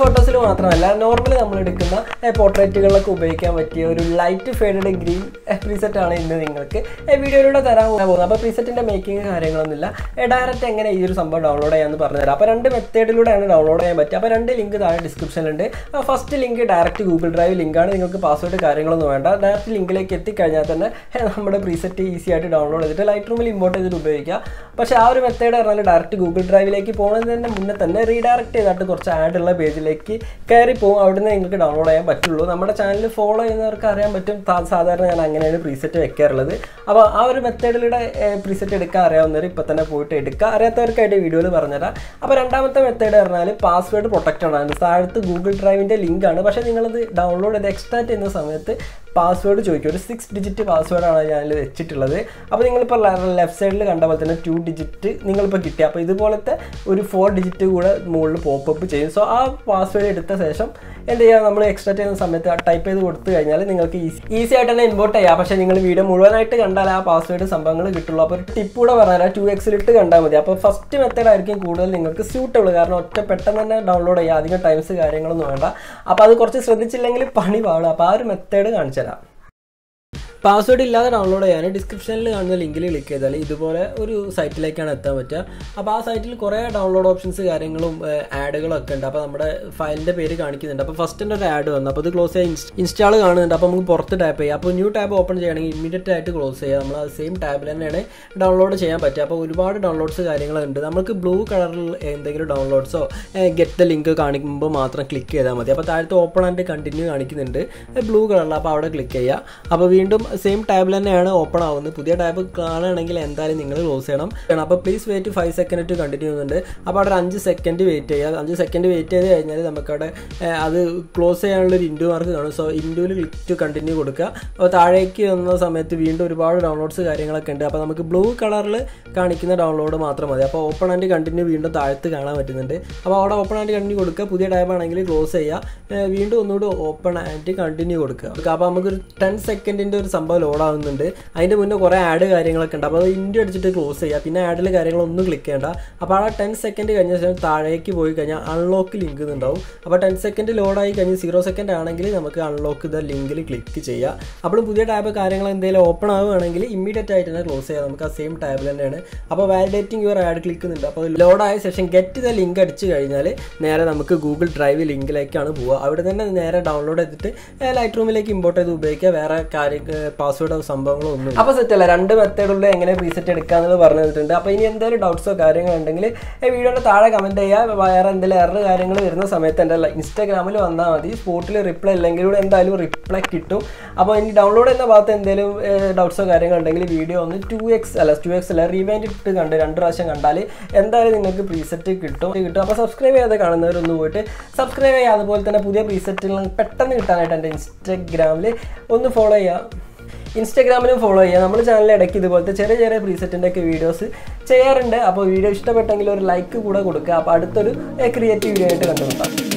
ഫോട്ടോസിൽ മാത്രമല്ല നോർമലി നമ്മൾ എടുക്കുന്ന പോർട്രേറ്റുകളിലൊക്കെ ഉപയോഗിക്കാൻ പറ്റിയ ഒരു ലൈറ്റ് ഫെയ്ഡഡ് ഗ്രീൻ പ്രീസെറ്റ് ആണ് ഇന്ന് നിങ്ങൾക്ക് ഏ, വീഡിയോയിലൂടെ തരാൻ പോകുന്നത് അപ്പോൾ പ്രീസെറ്റിൻ്റെ മേക്കിംഗ് കാര്യങ്ങളൊന്നുമില്ല ഡയറക്റ്റ് എങ്ങനെ ഈ ഒരു സംഭവം ഡൗൺലോഡ് ചെയ്യാമെന്ന് പറഞ്ഞുതരാം അപ്പോൾ രണ്ട് മെത്തേഡിലൂടെയാണ് ഡൗൺലോഡ് ചെയ്യാൻ പറ്റുക അപ്പോൾ രണ്ട് ലിങ്ക് താഴെ ഡിസ്ക്രിപ്ഷനിലുണ്ട് first link direct Google drive ലിങ്കാണ് നിങ്ങൾക്ക് പാസ്വേഡ് കാര്യങ്ങളൊന്നും വേണ്ട ഡയറക്റ്റ് ലിങ്കിലേക്ക് എത്തിക്കഴിഞ്ഞാൽ തന്നെ ഏ, നമ്മുടെ പ്രീസെറ്റ് ഈസി ആയിട്ട് ഡൗൺലോഡ് ചെയ്തിട്ട് ലൈറ്റ് റൂമിൽ ഇമ്പോർട്ട് ചെയ്തിട്ട് ഉപയോഗിക്കുക പക്ഷേ ആ ഒരു മെത്തേഡ് പറഞ്ഞാൽ ഡയറക്റ്റ് ഗൂഗിൾ ഡ്രൈവിലേക്ക് പോകുന്നതിന് മുന്നേ തന്നെ റീഡയറക്റ്റ് ചെയ്തിട്ട് കുറച്ച് ആഡ് ഉള്ള പേജിലേക്ക് കയറി പോകും അവിടുന്ന് നിങ്ങൾക്ക് ഡൗൺലോഡ് ചെയ്യാൻ പറ്റുള്ളൂ നമ്മുടെ ചാനൽ ഫോളോ ചെയ്യുന്നവർക്ക് അറിയാൻ പറ്റും താ- സാധാരണ ഞാൻ അങ്ങനെയാണ് പ്രീസെറ്റ് വെക്കാറുള്ളത് അപ്പോൾ ആ ഒരു മെത്തേഡിലൂടെ പ്രീസെറ്റ് എടുക്കാൻ അറിയാവുന്നവർ ഇപ്പോൾ തന്നെ പോയിട്ട് എടുക്കുക അറിയാത്തവർക്കായിട്ട് വീഡിയോയിൽ പറഞ്ഞുതരാം അപ്പോൾ രണ്ടാമത്തെ മെത്തേഡ് പറഞ്ഞാൽ പാസ്വേഡ് പ്രൊട്ടക്റ്റ് ആണ് താഴത്ത് ഗൂഗിൾ ഡ്രൈവിൻ്റെ ലിങ്കാണ് പക്ഷേ നിങ്ങളത് ഡൗൺലോഡ് ചെയ്ത് എക്സ്ട്രാക്ട് ചെയ്യുന്ന സമയത്ത് പാസ്വേഡ് ചോദിക്കും ഒരു സിക്സ് ഡിജിറ്റ് പാസ്വേഡാണ് ഞാനിൽ വെച്ചിട്ടുള്ളത് അപ്പോൾ നിങ്ങളിപ്പോൾ ലെഫ്റ്റ് സൈഡിൽ കണ്ട പോലെ തന്നെ ടു ഡിജിറ്റ് നിങ്ങളിപ്പോൾ കിട്ടി അപ്പോൾ ഇതുപോലത്തെ ഒരു ഫോർ ഡിജിറ്റ് കൂടെ മുകളിൽ പോപ്പപ്പ് ചെയ്യും സോ ആ പാസ്വേഡ് എടുത്ത ശേഷം എന്ത് ചെയ്യുക നമ്മൾ എക്സ്ട്രാ ചെയ്യുന്ന സമയത്ത് ടൈപ്പ് ചെയ്ത് കൊടുത്തു കഴിഞ്ഞാൽ നിങ്ങൾക്ക് ഈസി ഈസി ആയിട്ട് തന്നെ ഇമ്പോർട്ട് ചെയ്യാം പക്ഷേ നിങ്ങൾ വീഡിയോ മുഴുവനായിട്ട് കണ്ടാൽ ആ പാസ്വേഡ് സംഭവങ്ങൾ കിട്ടുള്ളൂ അപ്പോൾ ഒരു ടിപ്പ് കൂടെ പറഞ്ഞാൽ ടു എക്സിലിട്ട് കണ്ടാൽ മതി അപ്പോൾ ഫസ്റ്റ് മെത്തേഡ് ആയിരിക്കും കൂടുതൽ നിങ്ങൾക്ക് സ്യൂട്ടബിൾ കാരണം ഒറ്റ പെട്ടെന്ന് തന്നെ ഡൗൺലോഡ് ചെയ്യുക അധികം ടൈംസ് കാര്യങ്ങളൊന്നും വേണ്ട അപ്പോൾ അത് കുറച്ച് ശ്രദ്ധിച്ചില്ലെങ്കിൽ പണി പാടും അപ്പോൾ ആ ഒരു മെത്തേഡ് കാണിച്ചു തരാം പാസ്വേഡ് ഇല്ലാതെ ഡൗൺലോഡ് ചെയ്യാൻ ഡിസ്ക്രിപ്ഷനിൽ കാണുന്ന ലിങ്കിൽ ക്ലിക്ക് ചെയ്താൽ ഇതുപോലെ ഒരു സൈറ്റിലേക്കാണ് എത്താൻ പറ്റുക അപ്പോൾ ആ സൈറ്റിൽ കുറേ ഡൗൺലോഡ് ഓപ്ഷൻസ് കാര്യങ്ങളും ആഡുകളും ഒക്കെ ഉണ്ട് അപ്പോൾ നമ്മുടെ ഫയലിൻ്റെ പേര് കാണിക്കുന്നുണ്ട് അപ്പോൾ ഫസ്റ്റിൻ്റെ ഒരു ആഡ് വന്നു അപ്പോൾ അത് ക്ലോസ് ചെയ്യാൻ ഇൻസ്റ്റാൾ കാണുന്നുണ്ട് അപ്പോൾ നമുക്ക് പുറത്ത് ടാപ്പ് ചെയ്യാം അപ്പോൾ ന്യൂ ടാബ് ഓപ്പൺ ചെയ്യണമെങ്കിൽ ഇമ്മീഡിയറ്റ് ആയിട്ട് ക്ലോസ് ചെയ്യാം നമ്മൾ ആ സെയിം ടാബിൽ തന്നെയാണ് ഡൗൺലോഡ് ചെയ്യാൻ പറ്റുക അപ്പോൾ ഒരുപാട് ഡൗൺലോഡ്സ് കാര്യങ്ങളുണ്ട് നമുക്ക് ബ്ലൂ കളറിൽ എന്തെങ്കിലും ഡൗൺലോഡ്സോ ഗെറ്റ് ദ ലിങ്ക് കാണിക്കുമ്പോൾ മാത്രം ക്ലിക്ക് ചെയ്താൽ മതി അപ്പോൾ താഴത്ത് ഓപ്പൺ ആൻഡ് കണ്ടിന്യൂ കാണിക്കുന്നുണ്ട് ബ്ലൂ കളറിൽ അപ്പോൾ അവിടെ ക്ലിക്ക് ചെയ്യുക അപ്പോൾ വീണ്ടും സെയിം ടാബിൽ തന്നെയാണ് ഓപ്പൺ ആവുന്നത് പുതിയ ടാബ് കാണുകയാണെങ്കിൽ എന്തായാലും നിങ്ങൾ ക്ലോസ് ചെയ്യണം അപ്പോൾ please wait five second to continue ചെയ്യുന്നുണ്ട് അപ്പോൾ അവിടെ ഒരു അഞ്ച് സെക്കൻഡ് വെയിറ്റ് ചെയ്യുക അഞ്ച് സെക്കൻഡ് വെയിറ്റ് ചെയ്ത് കഴിഞ്ഞാൽ നമുക്കവിടെ ഏഹ്, അത് ക്ലോസ് ചെയ്യാനുള്ള ഒരു ഇൻഡു മാർക്ക് കാണും സോ ഇൻഡുവിൽ ക്ലിക്ക് ടു കണ്ടിന്യൂ കൊടുക്കുക അപ്പോൾ താഴേക്ക് വന്ന സമയത്ത് വീണ്ടും ഒരുപാട് ഡൗൺലോഡ്സ് കാര്യങ്ങളൊക്കെ ഉണ്ട് അപ്പോൾ നമുക്ക് ബ്ലൂ കളറിൽ കാണിക്കുന്ന ഡൗൺലോഡ് മാത്രം മതി അപ്പോൾ ഓപ്പൺ ആൻഡ് കണ്ടിന്യൂ വീണ്ടും താഴത്ത് കാണാൻ പറ്റുന്നുണ്ട് അപ്പോൾ അവിടെ ഓപ്പൺ ആൻഡ് കണ്ടിന്യൂ കൊടുക്കുക പുതിയ ടാബ് ആണെങ്കിൽ ക്ലോസ് ചെയ്യുക ഏഹ്, വീണ്ടും ഒന്നുകൂടി ഓപ്പൺ ആൻഡ് കണ്ടിന്യൂ കൊടുക്കുക അപ്പോൾ നമുക്കൊരു ടെൻ സെക്കൻഡിൻ്റെ ഒരു സംഭവം ലോഡ് ആവുന്നുണ്ട് അതിൻ്റെ മുന്നേ കുറേ ആഡ് കാര്യങ്ങളൊക്കെ ഉണ്ട് അപ്പോൾ അത് ഇൻഡു അടിച്ചിട്ട് ക്ലോസ് ചെയ്യുക പിന്നെ ആഡിൽ കാര്യങ്ങളൊന്നും ക്ലിക്ക് ചെയ്യേണ്ട അപ്പോൾ ആ ടെൻ സെക്കൻഡ് കഴിഞ്ഞ ശേഷം താഴേക്ക് പോയി കഴിഞ്ഞാൽ അൺലോക്ക് ലിങ്ക് ഉണ്ടാവും അപ്പോൾ ടെൻ സെക്കൻഡ് ലോഡായി കഴിഞ്ഞ് സീറോ സെക്കൻഡ് ആണെങ്കിൽ നമുക്ക് അൺലോക്ക് ദ ലിങ്കിൽ ക്ലിക്ക് ചെയ്യാം അപ്പോൾ പുതിയ ടാബ് കാര്യങ്ങൾ എന്തെങ്കിലും ഓപ്പൺ ആവുകയാണെങ്കിൽ ഇമ്മീഡിയറ്റ് ആയിട്ട് തന്നെ ക്ലോസ് ചെയ്യാം നമുക്ക് ആ സെയിം ടാബിൽ തന്നെയാണ് അപ്പോൾ വാലിഡേറ്റിംഗ് യുവർ ആഡ് ക്ലിക്കുന്നുണ്ട് അപ്പോൾ ലോഡായ ശേഷം ഗെറ്റ് ദ ലിങ്ക് അടിച്ച് കഴിഞ്ഞാൽ നേരെ നമുക്ക് ഗൂഗിൾ ഡ്രൈവ് ലിങ്കിലേക്കാണ് പോവുക അവിടെ തന്നെ നേരെ ഡൗൺലോഡ് ചെയ്തിട്ട് ലൈറ്റ് റൂമിലേക്ക് ഇമ്പോർട്ട് ചെയ്ത് ഉപയോഗിക്കുക വേറെ കാര്യം പാസ്വേഡോ സംഭവങ്ങളോ ഒന്നും അപ്പോൾ സെറ്റ് അല്ല രണ്ട് മെത്തേഡുള്ള എങ്ങനെ പ്രീസെറ്റ് എടുക്കാമെന്ന് പറഞ്ഞു തന്നിട്ടുണ്ട് അപ്പോൾ ഇനി എന്തെങ്കിലും ഡൗട്ട്സോ കാര്യങ്ങളോ ഉണ്ടെങ്കിൽ വീഡിയോയുടെ താഴെ കമൻറ്റ് ചെയ്യുക വേറെ എന്തെങ്കിലും എറർ കാര്യങ്ങൾ വരുന്ന സമയത്ത് എൻ്റെ ഇൻസ്റ്റാഗ്രാമിൽ വന്നാൽ മതി സ്പോട്ടിൽ റിപ്ലൈ ഇല്ലെങ്കിൽ ഇവിടെ എന്തായാലും റിപ്ലൈ കിട്ടും അപ്പോൾ ഇനി ഡൗൺലോഡ് ചെയ്യുന്ന ഭാഗത്ത് എന്തെങ്കിലും ഡൗട്ട്സോ കാര്യങ്ങൾ ഉണ്ടെങ്കിൽ വീഡിയോ ഒന്ന് ടു എക്സ് അല്ല ടു എക്സ് അല്ല റീവൈൻഡ് ഇട്ട് കണ്ട് രണ്ട് പ്രാവശ്യം കണ്ടാൽ എന്തായാലും നിങ്ങൾക്ക് പ്രീസെറ്റ് കിട്ടും കിട്ടും അപ്പോൾ സബ്സ്ക്രൈബ് ചെയ്യാതെ കാണുന്നവരൊന്ന് പോയിട്ട് സബ്സ്ക്രൈബ് ചെയ്യുക അതുപോലെ തന്നെ പുതിയ പ്രീസെറ്റുകൾ പെട്ടെന്ന് കിട്ടാനായിട്ട് എൻ്റെ ഇൻസ്റ്റാഗ്രാമിൽ ഒന്ന് ഫോളോ ചെയ്യുക ഇൻസ്റ്റാഗ്രാമിലും ഫോളോ ചെയ്യുക നമ്മുടെ ചാനലിൽ ഇടയ്ക്ക് ഇതുപോലത്തെ ചെറിയ ചെറിയ പ്രീസെറ്റിൻ്റെ ഒക്കെ വീഡിയോസ് ചെയ്യാറുണ്ട് അപ്പോൾ വീഡിയോ ഇഷ്ടപ്പെട്ടെങ്കിൽ ഒരു ലൈക്ക് കൂടെ കൊടുക്കുക അപ്പോൾ അടുത്തൊരു ക്രിയേറ്റീവ് വീഡിയോ ആയിട്ട് കണ്ടുമുട്ടാം